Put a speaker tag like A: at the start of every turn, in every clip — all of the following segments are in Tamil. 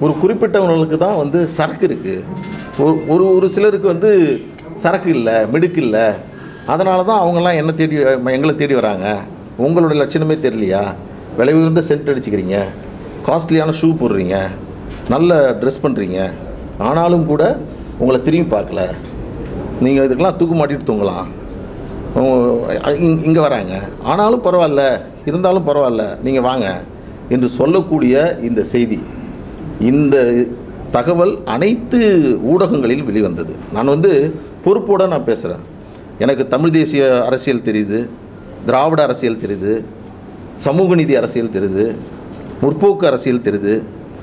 A: ஒரு குறிப்பிட்டவங்களுக்கு தான் வந்து சரக்கு இருக்குது ஒரு ஒரு ஒரு சிலருக்கு வந்து சரக்கு இல்லை மிடுக்கு இல்லை அதனால தான் அவங்கெல்லாம் என்ன தேடி எங்களை தேடி வராங்க உங்களோட லட்சணமே தெரியலையா விலை உயர்ந்த சென்ட் அடிச்சுக்கிறீங்க காஸ்ட்லியான ஷூ போடுறீங்க நல்ல ட்ரெஸ் பண்ணுறீங்க ஆனாலும் கூட உங்களை திரும்பி பார்க்கல நீங்கள் இதுக்கெல்லாம் தூக்கு மாட்டிட்டு தூங்கலாம் இங்கே வராங்க ஆனாலும் பரவாயில்ல இருந்தாலும் பரவாயில்ல நீங்கள் வாங்க என்று சொல்லக்கூடிய இந்த செய்தி இந்த தகவல் அனைத்து ஊடகங்களில் வெளிவந்தது நான் வந்து பொறுப்போடு நான் பேசுகிறேன் எனக்கு தமிழ் தேசிய அரசியல் தெரியுது திராவிட அரசியல் தெரியுது சமூக நீதி அரசியல் தெரியுது முற்போக்கு அரசியல் தெரியுது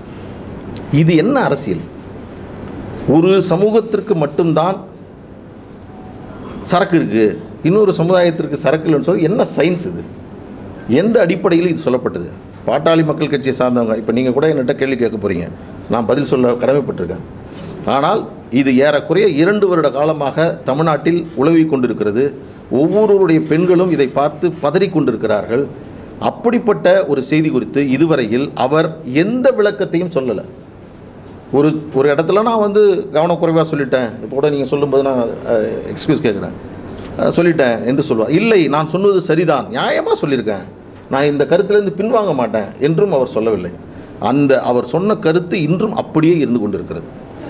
A: இது என்ன அரசியல் ஒரு சமூகத்திற்கு மட்டும்தான் சரக்கு இருக்குது இன்னொரு சமுதாயத்திற்கு சரக்கு இல்லைன்னு சொல்லி என்ன சயின்ஸ் இது எந்த அடிப்படையில் இது சொல்லப்பட்டது பாட்டாளி மக்கள் கட்சியை சார்ந்தவங்க இப்போ நீங்கள் கூட என்கிட்ட கேள்வி கேட்க போகிறீங்க நான் பதில் சொல்ல கடமைப்பட்டிருக்கேன் ஆனால் இது ஏறக்குறைய இரண்டு வருட காலமாக தமிழ்நாட்டில் உழவி கொண்டிருக்கிறது ஒவ்வொருவருடைய பெண்களும் இதை பார்த்து பதறிக் கொண்டிருக்கிறார்கள் அப்படிப்பட்ட ஒரு செய்தி குறித்து இதுவரையில் அவர் எந்த விளக்கத்தையும் சொல்லலை ஒரு ஒரு இடத்துல நான் வந்து கவனக்குறைவாக சொல்லிட்டேன் இப்போ கூட நீங்கள் சொல்லும்போது நான் எக்ஸ்கியூஸ் கேட்குறேன் அஹ், சொல்லிட்டேன் என்று சொல்லுவார் இல்லை நான் சொன்னது சரிதான் நியாயமாக சொல்லியிருக்கேன் நான் இந்த கருத்திலிருந்து பின்வாங்க மாட்டேன் என்றும் அவர் சொல்லவில்லை அந்த அவர் சொன்ன கருத்து இன்றும் அப்படியே இருந்து கொண்டிருக்கிறது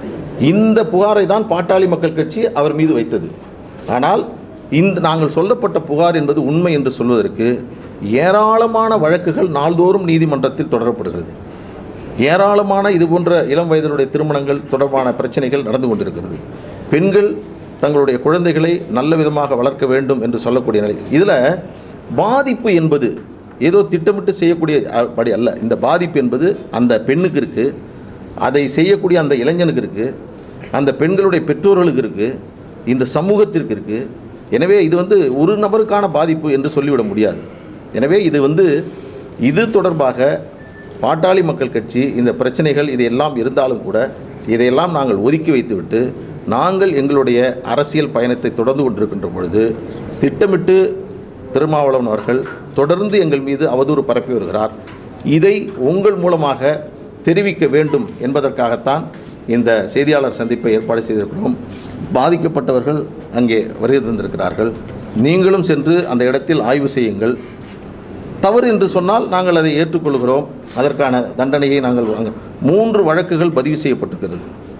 A: இந்த புகாரை தான் பாட்டாளி மக்கள் கட்சி அவர் மீது வைத்தது ஆனால் இந்த நாங்கள் சொல்லப்பட்ட புகார் என்பது உண்மை என்று சொல்வதற்கு ஏராளமான வழக்குகள் நாள்தோறும் நீதிமன்றத்தில் தொடரப்படுகிறது ஏராளமான இது போன்ற இளம் வயதினுடைய திருமணங்கள் தொடர்பான பிரச்சனைகள் நடந்து கொண்டிருக்கிறது பெண்கள் தங்களுடைய குழந்தைகளை நல்ல விதமாக வளர்க்க வேண்டும் என்று சொல்லக்கூடிய நிலை இதில் பாதிப்பு என்பது ஏதோ திட்டமிட்டு செய்யக்கூடிய அ- படி அல்ல இந்த பாதிப்பு என்பது அந்த பெண்ணுக்கு இருக்குது அதை செய்யக்கூடிய அந்த இளைஞனுக்கு இருக்குது அந்த பெண்களுடைய பெற்றோர்களுக்கு இருக்குது இந்த சமூகத்திற்கு இருக்குது எனவே இது வந்து ஒரு நபருக்கான பாதிப்பு என்று சொல்லிவிட முடியாது எனவே இது வந்து இது தொடர்பாக பாட்டாளி மக்கள் கட்சி இந்த பிரச்சனைகள் இது எல்லாம் இருந்தாலும் கூட இதையெல்லாம் நாங்கள் ஒதுக்கி வைத்துவிட்டு நாங்கள் எங்களுடைய அரசியல் பயணத்தை தொடர்ந்து கொண்டிருக்கின்ற பொழுது திட்டமிட்டு திருமாவளவன் அவர்கள் தொடர்ந்து எங்கள் மீது அவதூறு பரப்பி வருகிறார் இதை உங்கள் மூலமாக தெரிவிக்க வேண்டும் என்பதற்காகத்தான் இந்த செய்தியாளர் சந்திப்பை ஏற்பாடு செய்திருக்கிறோம் பாதிக்கப்பட்டவர்கள் அங்கே வருகை தந்திருக்கிறார்கள் நீங்களும் சென்று அந்த இடத்தில் ஆய்வு செய்யுங்கள் தவறு என்று சொன்னால் நாங்கள் அதை ஏற்றுக்கொள்கிறோம் அதற்கான தண்டனையை நாங்கள் வாங்க மூன்று வழக்குகள் பதிவு செய்யப்பட்டிருக்கிறது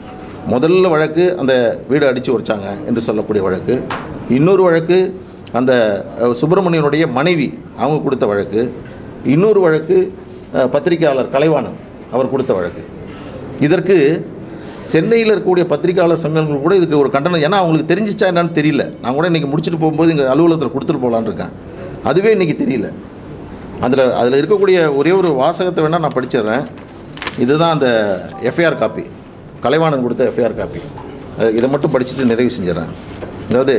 A: முதல்ல வழக்கு அந்த வீடு அடித்து உடைச்சாங்க என்று சொல்லக்கூடிய வழக்கு இன்னொரு வழக்கு அந்த அஹ், சுப்பிரமணியனுடைய மனைவி அவங்க கொடுத்த வழக்கு இன்னொரு வழக்கு அஹ், பத்திரிகையாளர் கலைவாணன் அவர் கொடுத்த வழக்கு இதற்கு சென்னையில் இருக்கக்கூடிய பத்திரிகையாளர் சங்கங்கள் கூட இதுக்கு ஒரு கண்டனம் ஏன்னா அவங்களுக்கு தெரிஞ்சிச்சா என்னன்னு தெரியல நான் கூட இன்றைக்கி முடிச்சுட்டு போகும்போது இங்கே அலுவலகத்தில் கொடுத்துட்டு போகலான்னு இருக்கேன் அதுவே இன்றைக்கி தெரியல அதில் அதில் இருக்கக்கூடிய ஒரே ஒரு வாசகத்தை வேணால் நான் படிச்சிடுறேன் இதுதான் அந்த எஃப்ஐஆர் காப்பி கலைவாணன் கொடுத்த எஃப்ஐஆர் காப்பி அது இதை மட்டும் படிச்சுட்டு நிறைவு செஞ்சிடறேன் அதாவது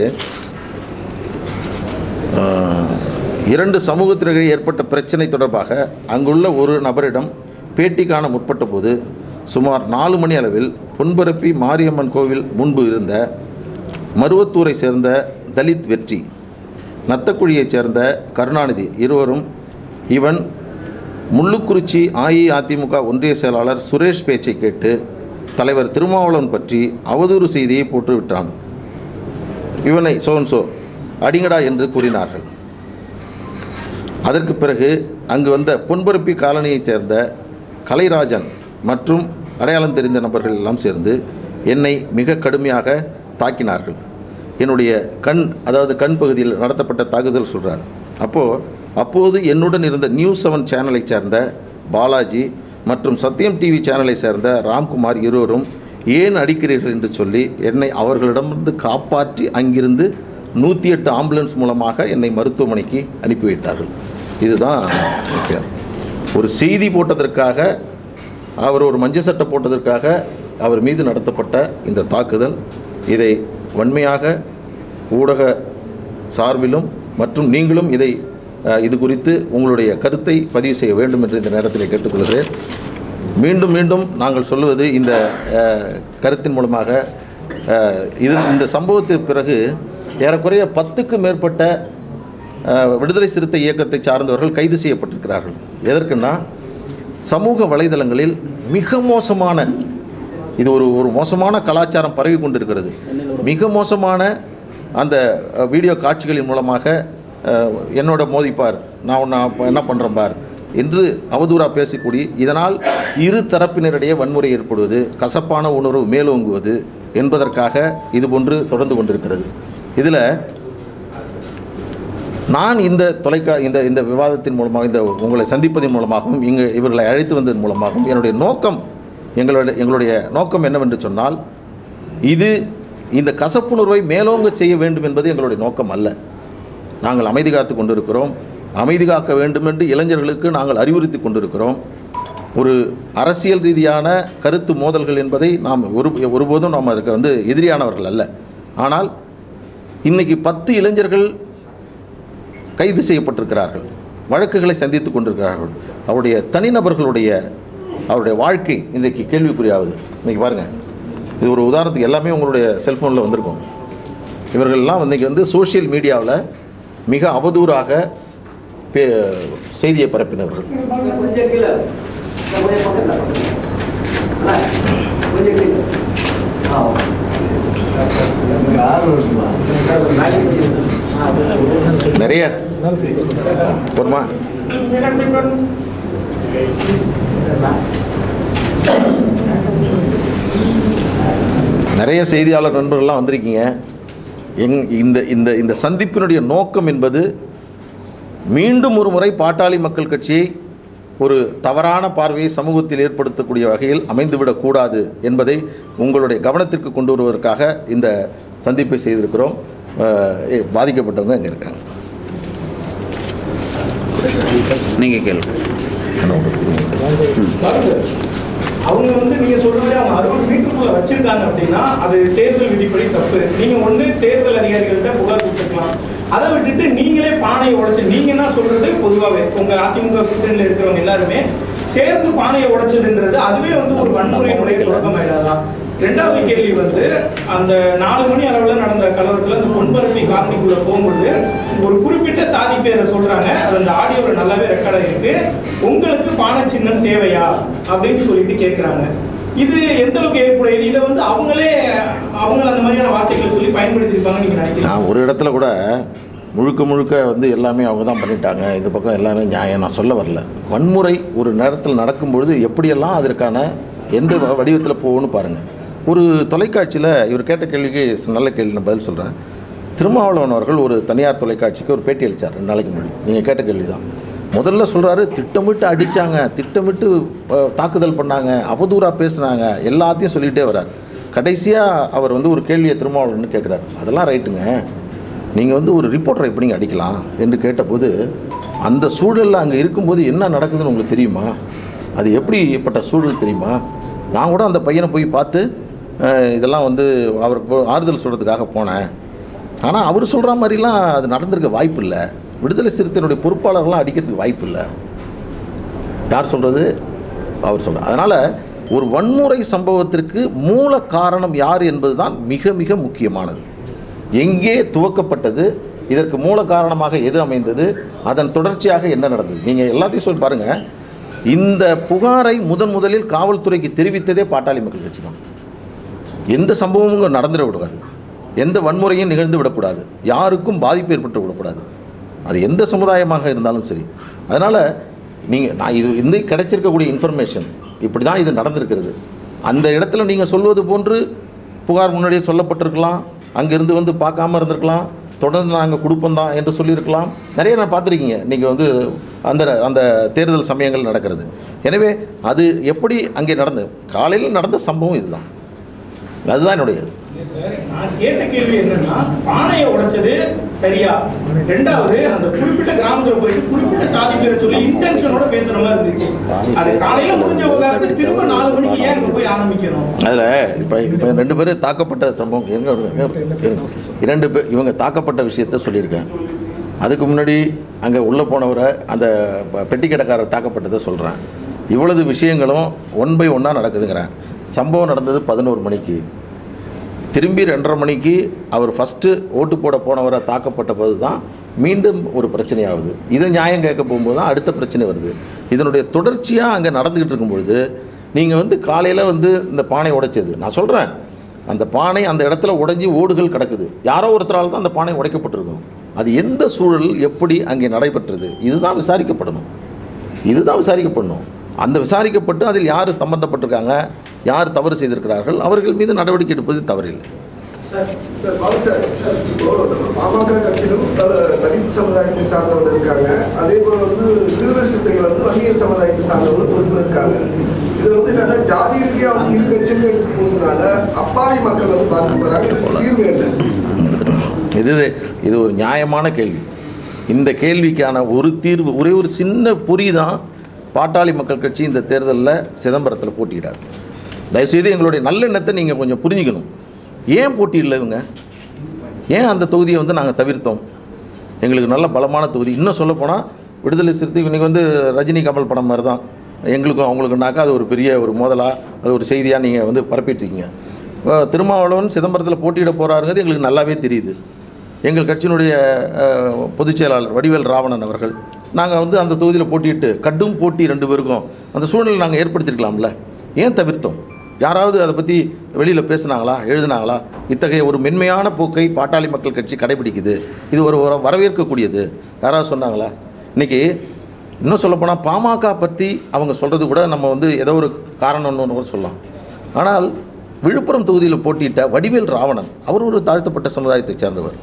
A: ஆஹ், இரண்டு சமூகத்தினரிடையே ஏற்பட்ட பிரச்சனை தொடர்பாக அங்குள்ள ஒரு நபரிடம் பேட்டி காண முற்பட்ட போது சுமார் நாலு மணி அளவில் பொன்பரப்பி மாரியம்மன் கோவில் முன்பு இருந்த மருவத்தூரை சேர்ந்த தலித் வெற்றி நத்தக்குழியைச் சேர்ந்த கருணாநிதி இருவரும் இவன் முள்ளுக்குறிச்சி அஇஅதிமுக ஒன்றிய செயலாளர் சுரேஷ் பேச்சை கேட்டு தலைவர் திருமாவளவன் பற்றி அவதூறு செய்தியை போட்டுவிட்டான் இவனை சோன்சோ அடிங்கடா என்று கூறினார்கள் அதற்கு பிறகு அங்கு வந்த பொன்பரப்பி காலனியைச் சேர்ந்த கலைராஜன் மற்றும் அடையாளம் தெரிந்த நபர்கள் எல்லாம் சேர்ந்து என்னை மிக கடுமையாக தாக்கினார்கள் என்னுடைய கண் அதாவது கண் பகுதியில் நடத்தப்பட்ட தாக்குதல் சொல்கிறார் அப்போது அப்போது என்னுடன் இருந்த நியூஸ் செவன் சேனலை சேர்ந்த பாலாஜி மற்றும் சத்யம் டிவி சேனலை சேர்ந்த ராம்குமார் இருவரும் ஏன் அடிக்கிறீர்கள் என்று சொல்லி என்னை அவர்களிடமிருந்து காப்பாற்றி அங்கிருந்து நூற்றி எட்டு ஆம்புலன்ஸ் மூலமாக என்னை மருத்துவமனைக்கு அனுப்பி வைத்தார்கள் இதுதான் விஷயம். ஒரு செய்தி போட்டதற்காக அவர் ஒரு மஞ்சள் சட்டை போட்டதற்காக அவர் மீது நடத்தப்பட்ட இந்த தாக்குதல் இதை வன்மையாக ஊடக சார்பிலும் மற்றும் நீங்களும் இதை அஹ், இது குறித்து உங்களுடைய கருத்தை பதிவு செய்ய வேண்டும் என்று இந்த நேரத்தில் கேட்டுக்கொள்கிறேன் மீண்டும் மீண்டும் நாங்கள் சொல்லுவது இந்த அஹ், கருத்தின் மூலமாக அஹ், இது இந்த சம்பவத்திற்கு பிறகு ஏறக்குறைய பத்துக்கும் மேற்பட்ட அஹ், விடுதலை சிறுத்தை இயக்கத்தை சார்ந்தவர்கள் கைது செய்யப்பட்டிருக்கிறார்கள் எதற்குன்னா சமூக வலைதளங்களில் மிக மோசமான இது ஒரு ஒரு மோசமான கலாச்சாரம் பரவி கொண்டிருக்கிறது மிக மோசமான அந்த அஹ், வீடியோ காட்சிகளின் மூலமாக அஹ், என்னோட மோதிப்பார் நான் உன்னை அப்ப என்ன பண்ணுறேன் பார் என்று அவதூறாக பேசக்கூடிய இதனால் இரு தரப்பினரிடையே வன்முறை ஏற்படுவது கசப்பான உணர்வு மேலோங்குவது என்பதற்காக இதுபோன்று தொடர்ந்து கொண்டிருக்கிறது இதில் நான் இந்த தொலைக்கா இந்த இந்த விவாதத்தின் மூலமாக இந்த உங்களை சந்திப்பதன் மூலமாகவும் இங்கு இவர்களை அழைத்து வந்ததன் மூலமாகவும் என்னுடைய நோக்கம் எங்களுடைய எங்களுடைய நோக்கம் என்னவென்று சொன்னால் இது இந்த கசப்புணர்வை மேலோங்க செய்ய வேண்டும் என்பது எங்களுடைய நோக்கம் அல்ல நாங்கள் அமைதி காத்து கொண்டிருக்கிறோம் அமைதி காக்க வேண்டும் என்று இளைஞர்களுக்கு நாங்கள் அறிவுறுத்தி கொண்டிருக்கிறோம் ஒரு அரசியல் ரீதியான கருத்து மோதல்கள் என்பதை நாம் ஒரு ஒருபோதும் நாம் அதுக்கு வந்து எதிரியானவர்கள் அல்ல ஆனால் இன்னைக்கு பத்து இளைஞர்கள் கைது செய்யப்பட்டிருக்கிறார்கள் வழக்குகளை சந்தித்து கொண்டிருக்கிறார்கள் அவருடைய தனிநபர்களுடைய அவருடைய வாழ்க்கை இன்றைக்கு கேள்விக்குறியாகுது இன்னைக்கு பாருங்கள் இது ஒரு உதாரணத்துக்கு எல்லாமே உங்களுடைய செல்ஃபோனில் வந்திருக்கும் இவர்கள்லாம் இன்னைக்கு வந்து சோஷியல் மீடியாவில் மிக அவதூறாக பே செய்தியை பரப்பினவர்கள்
B: கொஞ்சம் கீழே கொஞ்சம் பக்கத்துல அண்ணா, கொஞ்சம் கீழே ஆ
A: நிறைய போதுமா நிறைய செய்தியாளர் நண்பர்கள்லாம் வந்திருக்கீங்க எங் இந்த இந்த இந்த சந்திப்பினுடைய நோக்கம் என்பது மீண்டும் ஒரு முறை பாட்டாளி மக்கள் கட்சியை ஒரு தவறான பார்வையை சமூகத்தில் ஏற்படுத்தக்கூடிய வகையில் அமைந்துவிடக்கூடாது என்பதை உங்களுடைய கவனத்திற்கு கொண்டு வருவதற்காக இந்த சந்திப்பை செய்திருக்கிறோம் அஹ், ஏ, பாதிக்கப்பட்டவங்க இங்கே இருக்காங்க
C: நீங்கள் கேளுங்க
D: அவங்க வந்து நீங்க சொல்றது அவங்க அறுபது மீட்டருக்குள்ள வச்சிருக்காங்க அப்படின்னா அது தேர்தல் விதிப்படி தப்பு நீங்க ஒண்ணு தேர்தல் அதிகாரிகள்கிட்ட புகார் கொடுத்துக்கலாம் அதை விட்டுட்டு நீங்களே பானையை உடைச்சு நீங்க என்ன சொல்றது பொதுவாகவே உங்க அதிமுக கூட்டணியில் இருக்கிறவங்க எல்லாருமே சேர்ந்து பானையை உடைச்சதுன்றது அதுவே வந்து ஒரு வன்முறையினுடைய தொடக்கம் ஆயிடாதான் ரெண்டாவது கேள்வி வந்து அந்த நாலு மணி அளவுல நடந்த கலவரத்துல அந்த பொன்பரப்பி காலனிக்குள்ள போகும்போது ஒரு குறிப்பிட்ட சாதி பேரை சொல்றாங்க அது அந்த ஆடியோவில் நல்லாவே ரெக்கார்ட் ஆயிருக்கு உங்களுக்கு பானை சின்னம் தேவையா அப்படின்னு சொல்லிட்டு கேட்குறாங்க இது எந்த அளவுக்கு ஏற்புடையது இதை வந்து அவங்களே அவங்க அந்த மாதிரியான வார்த்தைகளை சொல்லி பயன்படுத்தியிருப்பாங்க நீங்க நினைக்கிறீங்க
A: நான் ஒரு இடத்துல கூட முழுக்க முழுக்க வந்து எல்லாமே அவங்க தான் பண்ணிட்டாங்க இந்த பக்கம் எல்லாமே நியாயம் நான் சொல்ல வரல வன்முறை ஒரு நேரத்தில் நடக்கும்பொழுது எப்படியெல்லாம் அதற்கான எந்த வ- வடிவத்தில் போகும்னு பாருங்கள் ஒரு தொலைக்காட்சியில் இவர் கேட்ட கேள்விக்கு நல்ல கேள்வி நான் பதில் சொல்கிறேன் திருமாவளவன் அவர்கள் ஒரு தனியார் தொலைக்காட்சிக்கு ஒரு பேட்டி அளித்தார் ரெண்டு நாளைக்கு முன்னாடி நீங்கள் கேட்ட கேள்வி தான் முதல்ல சொல்கிறாரு திட்டமிட்டு அடித்தாங்க திட்டமிட்டு அஹ், தாக்குதல் பண்ணாங்க அவதூறாக பேசுனாங்க எல்லாத்தையும் சொல்லிகிட்டே வரார் கடைசியாக அவர் வந்து ஒரு கேள்வியை திருமாவளவன் கேட்குறாரு அதெல்லாம் ரைட்டுங்க நீங்கள் வந்து ஒரு ரிப்போர்ட்டரை எப்படி நீங்கள் அடிக்கலாம் என்று கேட்டபோது அந்த சூழலில் அங்கே இருக்கும்போது என்ன நடக்குதுன்னு உங்களுக்கு தெரியுமா அது எப்படிப்பட்ட சூழல் தெரியுமா நான் கூட அந்த பையனை போய் பார்த்து அஹ், இதெல்லாம் வந்து அவருக்கு போ- ஆறுதல் சொல்கிறதுக்காக போனேன் ஆனால் அவர் சொல்கிற மாதிரிலாம் அது நடந்திருக்க வாய்ப்பு இல்லை விடுதலை சிறுத்தையினுடைய பொறுப்பாளர்லாம் அடிக்கிறதுக்கு வாய்ப்பு இல்லை யார் சொல்கிறது அவர் சொல்கிறார் அதனால் ஒரு வன்முறை சம்பவத்திற்கு மூல காரணம் யார் என்பது தான் மிக மிக முக்கியமானது எங்கே துவக்கப்பட்டது இதற்கு மூல காரணமாக எது அமைந்தது அதன் தொடர்ச்சியாக என்ன நடந்தது நீங்கள் எல்லாத்தையும் சொல்லி பாருங்கள் இந்த புகாரை முதன் முதலில் காவல்துறைக்கு தெரிவித்ததே பாட்டாளி மக்கள் கட்சி தான் எந்த சம்பவமும் இங்க நடந்துட விடாது எந்த வன்முறையும் நிகழ்ந்து விடக்கூடாது யாருக்கும் பாதிப்பு ஏற்பட்டு விடக்கூடாது அது எந்த சமுதாயமாக இருந்தாலும் சரி அதனால் நீங்கள் நான் இது இந்த கிடைச்சிருக்கக்கூடிய இன்ஃபர்மேஷன் இப்படி தான் இது நடந்திருக்கிறது அந்த இடத்துல நீங்கள் சொல்வது போன்று புகார் முன்னாடியே சொல்லப்பட்டிருக்கலாம் அங்கேருந்து வந்து பார்க்காம இருந்திருக்கலாம் தொடர்ந்து நாங்கள் கொடுப்போம் தான் என்று சொல்லியிருக்கலாம் நிறைய நான் பார்த்துருக்கீங்க நீங்கள் வந்து அந்த அந்த தேர்தல் சமயங்கள் நடக்கிறது எனவே அது எப்படி அங்கே நடந்தது காலையில் நடந்த சம்பவம் இதுதான் அதுதான் என்னுடைய
D: இல்ல சார், நான் கேட்ட கேள்வி என்னன்னா பானையை உடைச்சது சரியா ரெண்டாவது அந்த குறிப்பிட்ட கிராமத்துல போயிட்டு குறிப்பிட்ட சாதி பேரை சொல்லி இன்டென்ஷனோட பேசுற மாதிரி இருந்துச்சு அது காலையில முடிஞ்ச விவகாரத்தை திரும்ப நாலு மணிக்கு ஏன் இங்க போய் ஆரம்பிக்கணும்
A: அதில் இப்போ இப்போ ரெண்டு பேரும் தாக்கப்பட்ட சம்பவம் எங்க இருங்க, இருங்க. இரண்டு பேர் இவங்க தாக்கப்பட்ட விஷயத்த சொல்லியிருக்கேன் அதுக்கு முன்னாடி அங்கே உள்ளே போனவரை அந்த ப- பெட்டி கடைக்காரர் தாக்கப்பட்டதை சொல்கிறேன் இவ்வளவு விஷயங்களும் ஒன் பை ஒன்னாக நடக்குதுங்கிறேன் சம்பவம் நடந்தது பதினோரு மணிக்கு திரும்பி ரெண்டரை மணிக்கு அவர் ஃபஸ்ட்டு ஓட்டு போட போனவரை தாக்கப்பட்ட போது தான் மீண்டும் ஒரு பிரச்சனையாகுது இதை நியாயம் கேட்க போகும்போது தான் அடுத்த பிரச்சனை வருது இதனுடைய தொடர்ச்சியாக அங்கே நடந்துக்கிட்டு இருக்கும்பொழுது நீங்கள் வந்து காலையில் வந்து இந்த பானை உடைச்சது நான் சொல்கிறேன் அந்த பானை அந்த இடத்துல உடைஞ்சி ஓடுகள் கிடக்குது யாரோ ஒருத்தரால் தான் அந்த பானை உடைக்கப்பட்டிருக்கும் அது எந்த சூழல் எப்படி அங்கே நடைபெற்றது இதுதான் விசாரிக்கப்படணும் இதுதான் விசாரிக்கப்படணும் அந்த விசாரிக்கப்பட்டு அதில் யார் சம்பந்தப்பட்டிருக்காங்க யார் தவறு செய்திருக்கிறார்கள் அவர்கள் மீது நடவடிக்கை எடுப்பது தவறில்லை
D: சார்
E: சார் பாலு சார் இப்போ நம்ம பாமக கட்சியிலும் தல தலித் சமுதாயத்தை சார்ந்தவர்கள் இருக்காங்க அதே போல வந்து விடுதலை சிறுத்தைகள் வந்து வன்னியர் சமுதாயத்தை சார்ந்தவர்கள் பொறுப்பில் இருக்காங்க இது வந்து என்னன்னா ஜாதி ரீதியாக வந்து இரு கட்சியுமே எடுத்து போகிறதுனால அப்பாவி மக்கள் வந்து பாதிக்கப்படுறாங்க இதுக்கு தீர்வு என்ன
A: இது இது ஒரு நியாயமான கேள்வி இந்த கேள்விக்கான ஒரு தீர்வு ஒரே ஒரு சின்ன பொறி தான் பாட்டாளி மக்கள் கட்சி இந்த தேர்தலில் சிதம்பரத்தில் போட்டியிடாது தயவுசெய்து எங்களுடைய நல்லெண்ணத்தை நீங்கள் கொஞ்சம் புரிஞ்சுக்கணும் ஏன் போட்டியிடல இவங்க ஏன் அந்த தொகுதியை வந்து நாங்கள் தவிர்த்தோம் எங்களுக்கு நல்ல பலமான தொகுதி இன்னும் சொல்லப்போனால் விடுதலை சிறுத்தை இன்றைக்கி வந்து ரஜினி கமல் படம் மாதிரி தான் எங்களுக்கும் அவங்களுக்குனாக்கா அது ஒரு பெரிய ஒரு மோதலாக அது ஒரு செய்தியாக நீங்கள் வந்து பரப்பிட்டுருக்கீங்க இப்போ திருமாவளவன் சிதம்பரத்தில் போட்டியிட போகிறாருங்கிறது எங்களுக்கு நல்லாவே தெரியுது எங்கள் கட்சியினுடைய அஹ், பொதுச் செயலாளர் வடிவேல் ராவணன் அவர்கள் நாங்கள் வந்து அந்த தொகுதியில் போட்டியிட்டு கடும் போட்டி ரெண்டு பேருக்கும் அந்த சூழ்நிலை நாங்கள் ஏற்படுத்தியிருக்கலாம்ல ஏன் தவிர்த்தோம் யாராவது அதை பற்றி வெளியில் பேசுனாங்களா எழுதுனாங்களா இத்தகைய ஒரு மென்மையான போக்கை பாட்டாளி மக்கள் கட்சி கடைபிடிக்குது இது ஒரு வர- வரவேற்கக்கூடியது யாராவது சொன்னாங்களா இன்றைக்கி இன்னும் சொல்லப்போனால் பாமக பற்றி அவங்க சொல்கிறது கூட நம்ம வந்து ஏதோ ஒரு காரணம்னு கூட சொல்லலாம் ஆனால் விழுப்புரம் தொகுதியில் போட்டியிட்ட வடிவேல் ராவணன் அவர் ஒரு தாழ்த்தப்பட்ட சமுதாயத்தைச் சேர்ந்தவர்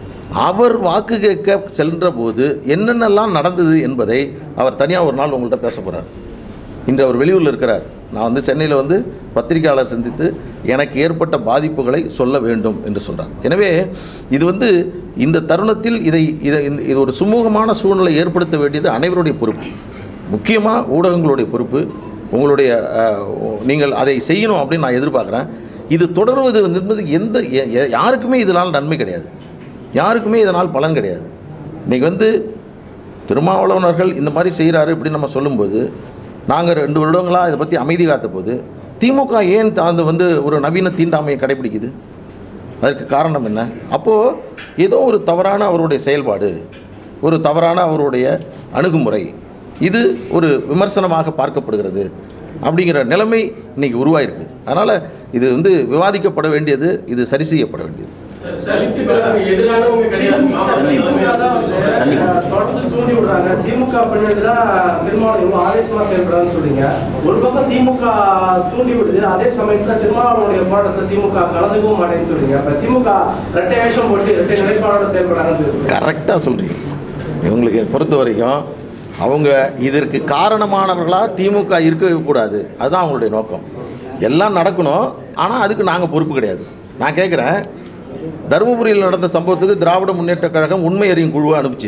A: அவர் வாக்கு கேட்க சென்ற போது என்னென்னலாம் நடந்தது என்பதை அவர் தனியாக ஒரு நாள் உங்கள்கிட்ட பேச போகிறார் இன்று அவர் வெளியூரில் இருக்கிறார் நான் வந்து சென்னையில் வந்து பத்திரிகையாளர் சந்தித்து எனக்கு ஏற்பட்ட பாதிப்புகளை சொல்ல வேண்டும் என்று சொல்றார் எனவே இது வந்து இந்த தருணத்தில் இதை இதை இந்த- இது ஒரு சுமூகமான சூழ்நிலை ஏற்படுத்த வேண்டியது அனைவருடைய பொறுப்பு முக்கியமாக ஊடகங்களுடைய பொறுப்பு உங்களுடைய அஹ், நீங்கள் அதை செய்யணும் அப்படின்னு நான் எதிர்பார்க்குறேன் இது தொடர்வது வந்து என்பது எந்த எ- எ- யாருக்குமே இதனால் நன்மை கிடையாது யாருக்குமே இதனால் பலன் கிடையாது இன்றைக்கி வந்து திருமாவளவனர்கள் இந்த மாதிரி செய்கிறாரு இப்படின்னு நம்ம சொல்லும்போது நாங்கள் ரெண்டு வருடங்களாக இதை பற்றி அமைதி காத்த போது திமுக ஏன் அந்த வந்து ஒரு நவீன தீண்டாமையை கடைபிடிக்குது அதற்கு காரணம் என்ன அப்போது ஏதோ ஒரு தவறான அவருடைய செயல்பாடு ஒரு தவறான அவருடைய அணுகுமுறை இது ஒரு விமர்சனமாக பார்க்கப்படுகிறது அப்படிங்கிற நிலைமை இன்னைக்கு உருவாயிருக்கு அதனால் இது வந்து விவாதிக்கப்பட வேண்டியது இது சரி செய்யப்பட வேண்டியது
D: தலித்துகளுக்கு எதிரானவங்க கிடையாது திமுக தான் வந்து, அஹ், தொடர்ந்து தூண்டி விடுறாங்க திமுக பின்னாடி தான் திருமாவளவன் இவ்வளவு ஆவேசமா செயல்படுறான்னு சொல்றீங்க ஒரு பக்கம் திமுக தூண்டி விடுது அதே சமயத்துல திருமாவளவனுடைய போராட்டத்துல திமுக கலந்துக்கவும் மாட்டேன்னு சொல்றீங்க அப்ப திமுக இரட்டை வேஷம் போட்டு இரட்டை நிலைப்பாடோட செயல்படுறாங்கன்னு சொல்றீங்க.
A: கரெக்டாக சொல்கிறீங்க இவங்களுக்கு பொறுத்த வரைக்கும் அவங்க இதற்கு காரணமானவர்களாக திமுக இருக்கவே கூடாது அதுதான் அவங்களுடைய நோக்கம் எல்லாம் நடக்கணும் ஆனால் அதுக்கு நாங்கள் பொறுப்பு கிடையாது நான் கேட்குறேன் தருமபுரியில் நடந்த சம்பவத்துக்கு திராவிட முன்னேற்ற கழகம் உண்மை அறியும் குழுவை அனுப்பிச்சு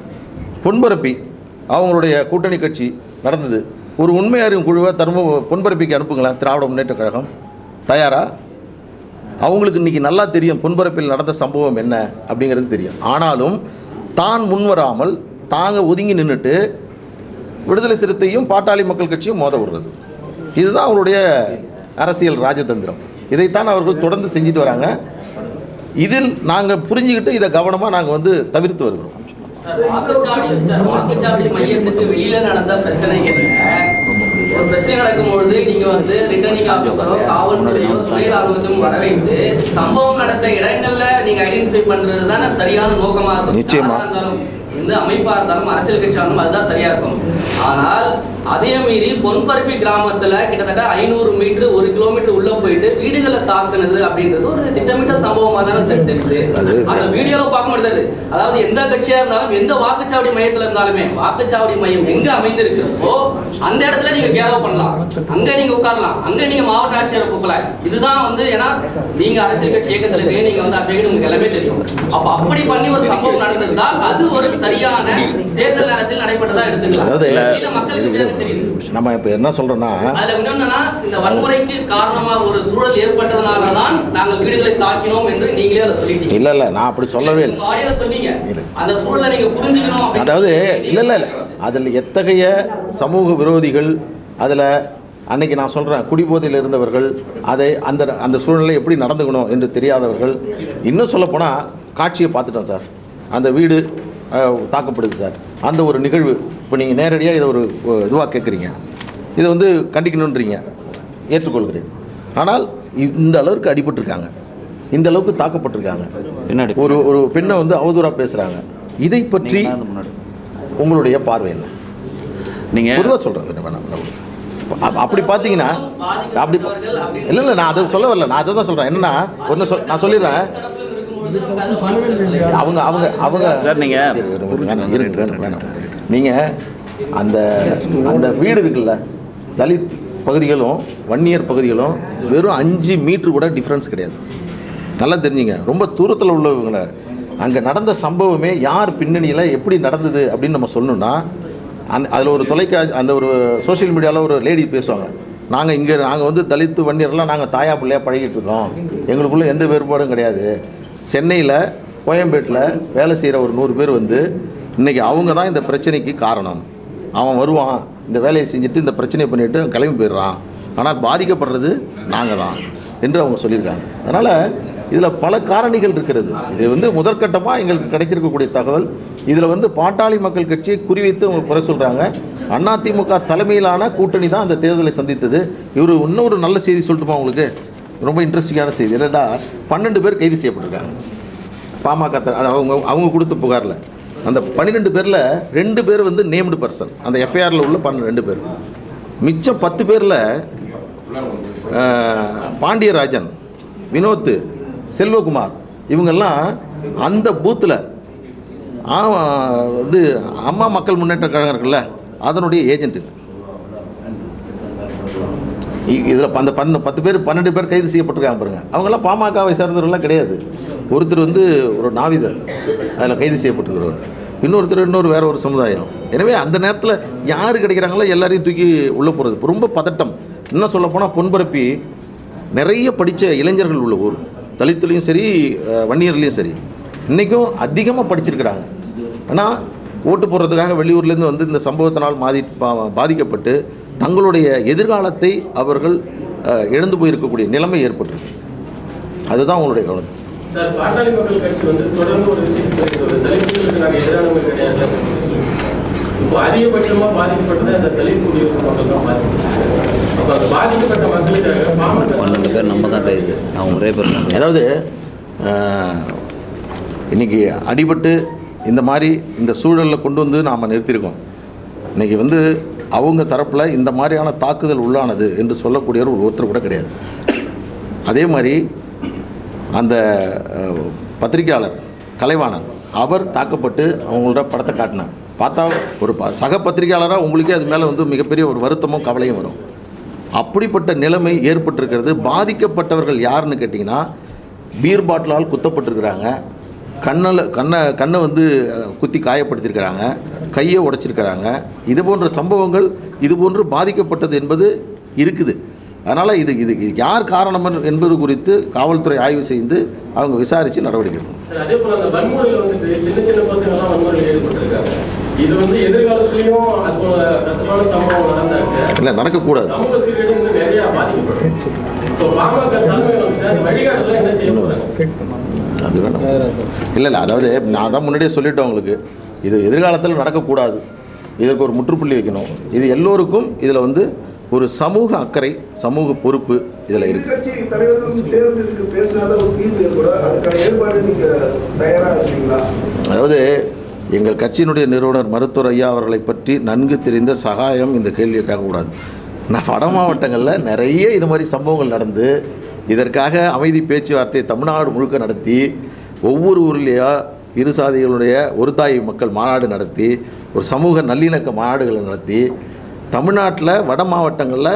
A: பொன்பரப்பி அவங்களுடைய கூட்டணி கட்சி நடந்தது ஒரு உண்மை அறியும் குழுவை தரும பொன்பரப்பிக்கு அனுப்புங்களேன் திராவிட முன்னேற்ற கழகம் தயாரா அவங்களுக்கு இன்னைக்கு நல்லா தெரியும் பொன்பரப்பில் நடந்த சம்பவம் என்ன அப்படிங்கிறது தெரியும் ஆனாலும் தான் முன்வராமல் தாங்க ஒதுங்கி நின்றுட்டு விடுதலை சிறுத்தையும் பாட்டாளி மக்கள் கட்சியும் மோத விடுறது இதுதான் அவருடைய அரசியல் ராஜதந்திரம் இதைத்தான் அவர்கள் தொடர்ந்து செஞ்சுட்டு வராங்க இதில் நாங்கள் புரிஞ்சுக்கிட்டு இதை கவனமாக நாங்கள் வந்து தவிர்த்து வருகிறோம்
F: வாக்குச்சாவடி சார், வாக்குச்சாவடி மையத்துக்கு வெளியில நடந்த பிரச்சனைகள்ல ஒரு பிரச்சனை நடக்கும் பொழுது நீங்க வந்து ரிட்டர்னிங் ஆபீசரோ காவல்துறையோ துணை ராணுவத்தையும் வர வைத்து சம்பவம் நடந்த இடங்கள்ல நீங்க ஐடென்டிஃபை பண்றது தானே சரியான நோக்கமா இருக்கும்
A: நிச்சயமா.
F: யாரா இருந்தாலும், எந்த அமைப்பா இருந்தாலும் அரசியல் கட்சியா இருந்தாலும் அதுதான் சரியா இருக்கும் ஆனால் அதே மீறி பொன்பரப்பி கிராமத்துல கிட்டத்தட்ட ஐநூறு மீட்டர் ஒரு கிலோமீட்டர் உள்ள போயிட்டு வீடுகளை தாக்குனது அப்படின்றது ஒரு திட்டமிட்ட சம்பவமா தானே சார் தெரியுது
A: அது-
F: அந்த வீடியோல பார்க்க முடியாது அதாவது எந்த கட்சியா இருந்தாலும் எந்த வாக்குச்சாவடி மையத்துல இருந்தாலுமே வாக்குச்சாவடி மையம் எங்க அமைந்திருக்கிறதோ அந்த இடத்துல நீங்க கேரவ பண்ணலாம் அங்க நீங்க உட்காரலாம் அங்க நீங்க மாவட்ட ஆட்சியரை கூப்பிடலாம் இதுதான் வந்து ஏன்னா நீங்க அரசியல் கட்சி இயக்கத்துல இருக்கீங்க நீங்க வந்து அப்படியே உங்களுக்கு எல்லாமே தெரியும் அப்ப அப்படி பண்ணி ஒரு சம்பவம் நடந்திருந்தால் அது ஒரு சரியான தேர்தல் நேரத்தில் நடைபெற்றதா எடுத்துக்கலாம்
A: அதாவது
F: இல்ல மக்களுக்கு தானே தெரியுது
A: நம்ம இப்போ என்ன சொல்கிறோன்னா
F: அதுல இன்னொன்னா இந்த வன்முறைக்கு காரணமா ஒரு சூழல் ஏற்பட்டதனால தான் நாங்கள் வீடுகளை தாக்கினோம் என்று நீங்களே அதை சொல்லிட்டீங்க
A: இல்லை இல்லை நான் அப்படி சொல்லவே இல்லை
F: உங்க ஆடியோல சொன்னீங்க
A: இல்ல.
F: அந்த சூழலை நீங்க புரிஞ்சுக்கணும் அப்படின்னு
A: அதாவது
F: சொல்லி
A: இல்லை இல்லை அதில் எத்தகைய சமூக விரோதிகள் அதில் அன்னைக்கு நான் சொல்கிறேன் குடிபோதையில் இருந்தவர்கள் அதை அந்த அந்த சூழ்நிலை எப்படி நடந்துக்கணும் என்று தெரியாதவர்கள் இன்னும் சொல்லப்போனால் காட்சியை பார்த்துட்டோம் சார் அந்த வீடு அஹ், தாக்கப்படுது சார் அந்த ஒரு நிகழ்வு இப்போ நீங்கள் நேரடியாக இதை ஒரு இதுவாக கேட்குறீங்க இதை வந்து கண்டிக்கணுன்றீங்க ஏற்றுக்கொள்கிறேன் ஆனால் இந்த அளவுக்கு அடிபட்டிருக்காங்க இந்த அளவுக்கு தாக்கப்பட்டிருக்காங்க
C: பின்னாடி
A: ஒரு ஒரு பெண்ணை வந்து அவதூறாக பேசுகிறாங்க இதை பற்றி
C: நீங்க தான் முன்னாடி
A: உங்களுடைய பார்வை என்ன
C: நீங்கள்
A: பொதுவாக சொல்கிறேன் வேணாம் வேணாம். அப்ப- அப்படி பார்த்தீங்கன்னா அப்படி இல்லை இல்லை நான் அதை சொல்ல வரல நான் அதை தான் சொல்கிறேன் என்னன்னா ஒன்று சொல் நான் சொல்லிடுறேன் அவங்க அவங்க அவங்க
C: சார், நீங்க-
A: வேணாம் இருங்க வேணாம் வேணாம் நீங்கள் அந்த அந்த வீடு இருக்குல்ல தலித் பகுதிகளும் வன்னியர் பகுதிகளும் வெறும் அஞ்சு மீட்ரு கூட டிஃப்ரென்ஸ் கிடையாது நல்லா தெரிஞ்சுங்க ரொம்ப தூரத்தில் உள்ளவங்க அங்கே நடந்த சம்பவமே யார் பின்னணியில் எப்படி நடந்தது அப்படின்னு நம்ம சொல்லணும்னா அந் அதில் ஒரு தொலைக்காட்சி அந்த ஒரு சோஷியல் மீடியாவில் ஒரு லேடி பேசுவாங்க நாங்கள் இங்கே நாங்கள் வந்து தலித்து வன்னியர்லாம் நாங்கள் தாயா பிள்ளையாக பழகிட்டு இருக்கோம் எங்களுக்குள்ள எந்த வேறுபாடும் கிடையாது சென்னையில் கோயம்பேட்டில் வேலை செய்கிற ஒரு நூறு பேர் வந்து இன்றைக்கி அவங்க தான் இந்த பிரச்சனைக்கு காரணம் அவன் வருவான் இந்த வேலையை செஞ்சுட்டு இந்த பிரச்சனையை பண்ணிட்டு அவன் கிளம்பி போயிடுறான் ஆனால் பாதிக்கப்படுறது நாங்கள் தான் என்று அவங்க சொல்லியிருக்காங்க அதனால் இதில் பல காரணிகள் இருக்கிறது இது வந்து முதற்கட்டமாக எங்களுக்கு கிடைச்சிருக்கக்கூடிய தகவல் இதில் வந்து பாட்டாளி மக்கள் கட்சியை குறிவைத்து அவங்க குறை சொல்கிறாங்க அதிமுக தலைமையிலான கூட்டணி தான் அந்த தேர்தலை சந்தித்தது இவர் இன்னொரு நல்ல செய்தி சொல்லட்டுமா உங்களுக்கு ரொம்ப இன்ட்ரெஸ்டிங்கான செய்தி என்னடா பன்னெண்டு பேர் கைது செய்யப்பட்டிருக்காங்க பாமக த- அது அவங்க அவங்க கொடுத்த புகாரில் அந்த பன்னிரெண்டு பேரில் ரெண்டு பேர் வந்து நேம்டு பர்சன் அந்த எஃப்ஐஆரில் உள்ள பன்ன ரெண்டு பேர் மிச்சம் பத்து பேரில் பாண்டியராஜன் வினோத் செல்வகுமார் இவங்கெல்லாம் அந்த பூத்தில் வந்து அம்மா மக்கள் முன்னேற்ற கழகம் இருக்குல்ல அதனுடைய ஏஜென்ட்டுங்க இதில் அந்த பன்ன பத்து பேர் பன்னெண்டு பேர் கைது செய்யப்பட்டிருக்காங்க பாருங்க அவங்கெல்லாம் பாமகவை சேர்ந்தவர்கள்லாம் கிடையாது ஒருத்தர் வந்து ஒரு நாவிதர் அதில் கைது செய்யப்பட்டிருக்கிறவர் இன்னொருத்தர் இன்னொரு வேற ஒரு சமுதாயம் எனவே அந்த நேரத்தில் யார் கிடைக்கிறாங்களோ எல்லாரையும் தூக்கி உள்ளே போகிறது ரொம்ப பதட்டம் இன்னும் சொல்லப்போனால் பொன்பரப்பி நிறைய படித்த இளைஞர்கள் உள்ள ஊர் தலித்துலேயும் சரி அஹ், வன்னியர்லேயும் சரி இன்றைக்கும் அதிகமாக படிச்சிருக்கிறாங்க ஆனால் ஓட்டு போடுறதுக்காக வெளியூர்லேருந்து வந்து இந்த சம்பவத்தினால் மாதி பா- பாதிக்கப்பட்டு தங்களுடைய எதிர்காலத்தை அவர்கள் அஹ், இழந்து போயிருக்கக்கூடிய நிலைமை ஏற்பட்டிருக்கு அதுதான் உங்களுடைய கவனம்
G: சார் பாட்டாளி மக்கள் கட்சி வந்து தொடர்ந்து ஒரு விஷயம் சொல்லிட்டு வருது. தலித்துகளுக்கு நாங்கள் எதிரானவங்க கிடையாது அப்படின்னு சொல்லி. இப்போ அதிகபட்சமா பாதிக்கப்பட்டது அந்த தலித் குடியிருப்பு மக்கள் தான் பாதிக்கப்பட்டாங்க அப்போ அந்த பாதிக்கப்பட்ட மக்களுக்காக பாமக
C: பன்னெண்டு பேர் நம்ம தான் கைது அவங்க ஒரே பேர் தான்
A: அதாவது அஹ், இன்னைக்கு அடிபட்டு இந்த மாதிரி இந்த சூழலில் கொண்டு வந்து நாம் நிறுத்தியிருக்கோம் இன்னைக்கு வந்து அவங்க தரப்பில் இந்த மாதிரியான தாக்குதல் உள்ளானது என்று சொல்லக்கூடியவர் ஒரு ஒருத்தர் கூட கிடையாது அதே மாதிரி அந்த அஹ், பத்திரிக்கையாளர் கலைவாணன் அவர் தாக்கப்பட்டு அவங்களோட படத்தை காட்டினார் பார்த்தா ஒரு ப சக பத்திரிக்கையாளராக உங்களுக்கே அது மேலே வந்து மிகப்பெரிய ஒரு வருத்தமும் கவலையும் வரும் அப்படிப்பட்ட நிலைமை ஏற்பட்டிருக்கிறது பாதிக்கப்பட்டவர்கள் யாருன்னு கேட்டிங்கன்னா பீர் பாட்டிலால் குத்தப்பட்டிருக்கிறாங்க கண்ணில் கண்ணை கண்ணை வந்து அஹ், குத்தி காயப்படுத்தியிருக்கிறாங்க கையை உடைச்சிருக்கிறாங்க இது போன்ற சம்பவங்கள் இது போன்று பாதிக்கப்பட்டது என்பது இருக்குது அதனால் இது இது இது யார் காரணம் என்பது குறித்து காவல்துறை ஆய்வு செய்து அவங்க விசாரித்து நடவடிக்கை எடுக்கணும்
G: சார், அதே போல அந்த வன்முறையில் வந்துட்டு சின்ன சின்ன பசங்க எல்லாம் வன்முறையில் ஈடுபட்டிருக்காங்க இது வந்து எதிர்காலத்திலையும் அது போல கசப்பான சம்பவம் நடந்தாக்க
A: இல்லை நடக்கக்கூடாது
G: சமூக சீர்கேடு வந்து நிறைய பாதிக்கப்படும் இப்போ பாமக தலைமை வந்துட்டு அந்த வழிகாட்டுல என்ன செய்ய போறாங்க
A: அது வேணும் இல்லை இல்லை அதாவது நான் தான் முன்னாடியே சொல்லிட்டேன் உங்களுக்கு இது எதிர்காலத்தில் நடக்கக்கூடாது இதற்கு ஒரு முற்றுப்புள்ளி வைக்கணும் இது எல்லோருக்கும் இதில் வந்து ஒரு சமூக அக்கறை சமூக பொறுப்பு இதில் இருக்குது
E: எதிர்கட்சி தலைவர்களும் சேர்ந்து இதுக்கு பேசினால ஒரு தீர்வு ஏற்படும் அதுக்கான ஏற்பாடு நீங்க தயாரா இருக்கீங்களா
A: அதாவது எங்கள் கட்சியினுடைய நிறுவனர் மருத்துவர் ஐயா அவர்களை பற்றி நன்கு தெரிந்த சகாயம் இந்த கேள்வியை கேட்கக்கூடாது நான் வட மாவட்டங்களில் நிறைய இது மாதிரி சம்பவங்கள் நடந்து இதற்காக அமைதி பேச்சுவார்த்தை தமிழ்நாடு முழுக்க நடத்தி ஒவ்வொரு ஊர்லேயும் இரு சாதிகளுடைய ஒரு தாய் மக்கள் மாநாடு நடத்தி ஒரு சமூக நல்லிணக்க மாநாடுகளை நடத்தி தமிழ்நாட்டில் வட மாவட்டங்களில்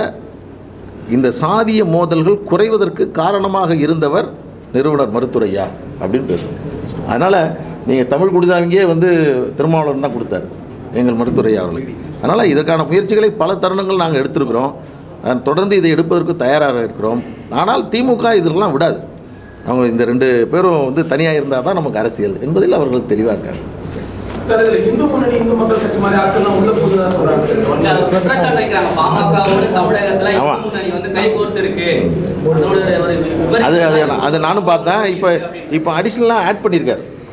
A: இந்த சாதிய மோதல்கள் குறைவதற்கு காரணமாக இருந்தவர் நிறுவனர் மருத்துவரையா அப்படின்னு பேசுவோம் அதனால் நீங்கள் தமிழ் கொடுத்தாங்கே வந்து திருமாவளவன் தான் கொடுத்தாரு எங்கள் மருத்துவரையா அவர்களுக்கு அதனால் இதற்கான முயற்சிகளை பல தருணங்கள் நாங்கள் எடுத்திருக்கிறோம் அஹ் தொடர்ந்து இதை எடுப்பதற்கு தயாராக இருக்கிறோம் ஆனால் திமுக இதெல்லாம் விடாது அவங்க இந்த ரெண்டு பேரும் வந்து தனியாக இருந்தால் தான் நமக்கு அரசியல் என்பதில் அவர்கள் தெளிவாக இருக்காங்க
G: சார் இதுல இந்து முன்னணி இந்து மக்கள் கட்சி மாதிரி ஆட்கள்லாம் உள்ள போகுதுதான்
F: இல்ல, அது
G: சொல்றாங்க
F: குற்றச்சாட்டு வைக்கிறாங்க. பாமகவோட தமிழகத்துல இந்து
A: ஆமா.
F: முன்னணி வந்து கைகோர்த்து இருக்கு அதோட ஒரு விபரீத
A: அது அது அது நானும் பார்த்தேன் இப்போ இப்போ அடிஷ்னலாக ஆட் பண்ணியிருக்காரு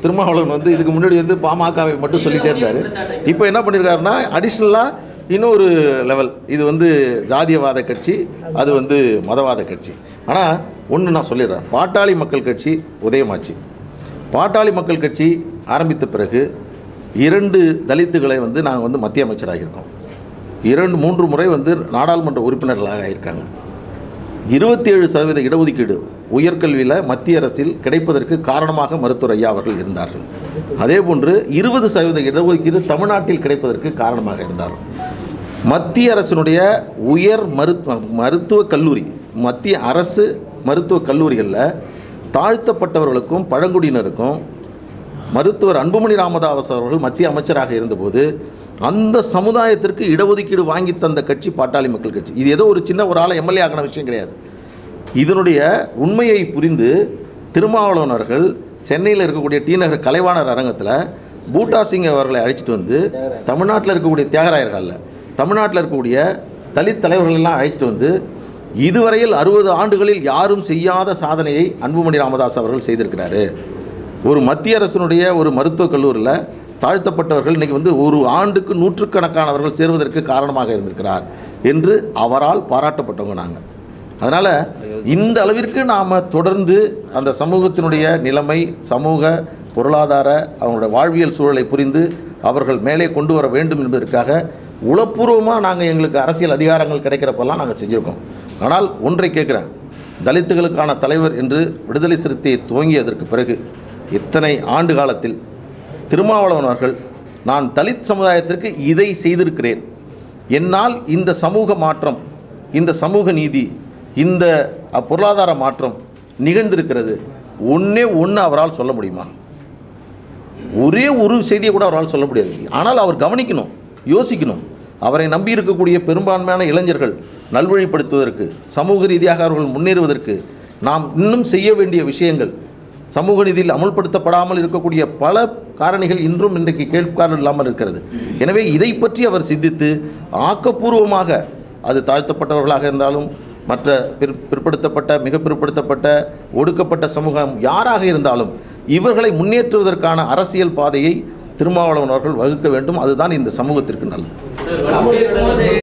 A: திருமாவளவன் வந்து இதுக்கு முன்னாடி வந்து பாமகவை மட்டும் சொல்லிட்டே இருந்தார் இப்போ என்ன பண்ணியிருக்காருன்னா அடிஷ்னலாக இன்னொரு லெவல் இது வந்து ஜாதியவாத கட்சி அது வந்து மதவாத கட்சி ஆனால் ஒன்று நான் சொல்லிடுறேன் பாட்டாளி மக்கள் கட்சி உதயமாச்சு பாட்டாளி மக்கள் கட்சி ஆரம்பித்த பிறகு இரண்டு தலித்துகளை வந்து நாங்கள் வந்து மத்திய அமைச்சராகியிருக்கோம் இரண்டு மூன்று முறை வந்து நாடாளுமன்ற உறுப்பினர்களாக ஆகியிருக்காங்க இருபத்தி ஏழு சதவீத இடஒதுக்கீடு உயர்கல்வியில் மத்திய அரசில் கிடைப்பதற்கு காரணமாக மருத்துவர் ஐயா அவர்கள் இருந்தார்கள் அதே போன்று இருபது சதவீத இடஒதுக்கீடு தமிழ்நாட்டில் கிடைப்பதற்கு காரணமாக இருந்தார்கள் மத்திய அரசினுடைய உயர் மருத்துவ மருத்துவக் கல்லூரி மத்திய அரசு மருத்துவக் கல்லூரிகளில் தாழ்த்தப்பட்டவர்களுக்கும் பழங்குடியினருக்கும் மருத்துவர் அன்புமணி ராமதாஸ் அவர்கள் மத்திய அமைச்சராக இருந்தபோது அந்த சமுதாயத்திற்கு இடஒதுக்கீடு வாங்கி தந்த கட்சி பாட்டாளி மக்கள் கட்சி இது ஏதோ ஒரு சின்ன ஒரு ஆளை எம்எல்ஏ ஆகின விஷயம் கிடையாது இதனுடைய உண்மையை புரிந்து திருமாவளவன் அவர்கள் சென்னையில் இருக்கக்கூடிய டி நகர் கலைவாணர் அரங்கத்தில் பூட்டா சிங் அவர்களை அழைச்சிட்டு வந்து தமிழ்நாட்டில் இருக்கக்கூடிய தியாகராயர்களில் தமிழ்நாட்டில் இருக்கக்கூடிய தலித் தலைவர்கள் எல்லாம் அழைச்சிட்டு வந்து இதுவரையில் அறுபது ஆண்டுகளில் யாரும் செய்யாத சாதனையை அன்புமணி ராமதாஸ் அவர்கள் செய்திருக்கிறாரு ஒரு மத்திய அரசினுடைய ஒரு மருத்துவக் கல்லூரியில் தாழ்த்தப்பட்டவர்கள் இன்னைக்கு வந்து ஒரு ஆண்டுக்கு நூற்றுக்கணக்கானவர்கள் சேர்வதற்கு காரணமாக இருந்திருக்கிறார் என்று அவரால் பாராட்டப்பட்டவங்க நாங்கள் அதனால் இந்த அளவிற்கு நாம் தொடர்ந்து அந்த சமூகத்தினுடைய நிலைமை சமூக பொருளாதார அவங்களுடைய வாழ்வியல் சூழலை புரிந்து அவர்கள் மேலே கொண்டு வர வேண்டும் என்பதற்காக உளப்பூர்வமாக நாங்கள் எங்களுக்கு அரசியல் அதிகாரங்கள் கிடைக்கிறப்பெல்லாம் நாங்கள் செஞ்சுருக்கோம் ஆனால் ஒன்றை கேட்குறேன் தலித்துகளுக்கான தலைவர் என்று விடுதலை சிறுத்தையை துவங்கியதற்கு பிறகு இத்தனை ஆண்டு காலத்தில் திருமாவளவன் அவர்கள் நான் தலித் சமுதாயத்திற்கு இதை செய்திருக்கிறேன் என்னால் இந்த சமூக மாற்றம் இந்த சமூக நீதி இந்த அ, பொருளாதார மாற்றம் நிகழ்ந்திருக்கிறது ஒன்றே ஒன்று அவரால் சொல்ல முடியுமா ஒரே ஒரு செய்தியை கூட அவரால் சொல்ல முடியாது ஆனால் அவர் கவனிக்கணும் யோசிக்கணும் அவரை நம்பி இருக்கக்கூடிய பெரும்பான்மையான இளைஞர்கள் நல்வழிப்படுத்துவதற்கு சமூக ரீதியாக அவர்கள் முன்னேறுவதற்கு நாம் இன்னும் செய்ய வேண்டிய விஷயங்கள் சமூக நீதியில் அமுல்படுத்தப்படாமல் இருக்கக்கூடிய பல காரணிகள் இன்றும் இன்றைக்கு கேட்காமல் இல்லாமல் இருக்கிறது எனவே இதை பற்றி அவர் சிந்தித்து ஆக்கப்பூர்வமாக அது தாழ்த்தப்பட்டவர்களாக இருந்தாலும் மற்ற பிற் பிற்படுத்தப்பட்ட மிக பிற்படுத்தப்பட்ட ஒடுக்கப்பட்ட சமூகம் யாராக இருந்தாலும் இவர்களை முன்னேற்றுவதற்கான அரசியல் பாதையை திருமாவளவன் அவர்கள் வகுக்க வேண்டும் அதுதான் இந்த சமூகத்திற்கு நல்லது
F: அப்படி இருக்கும்போது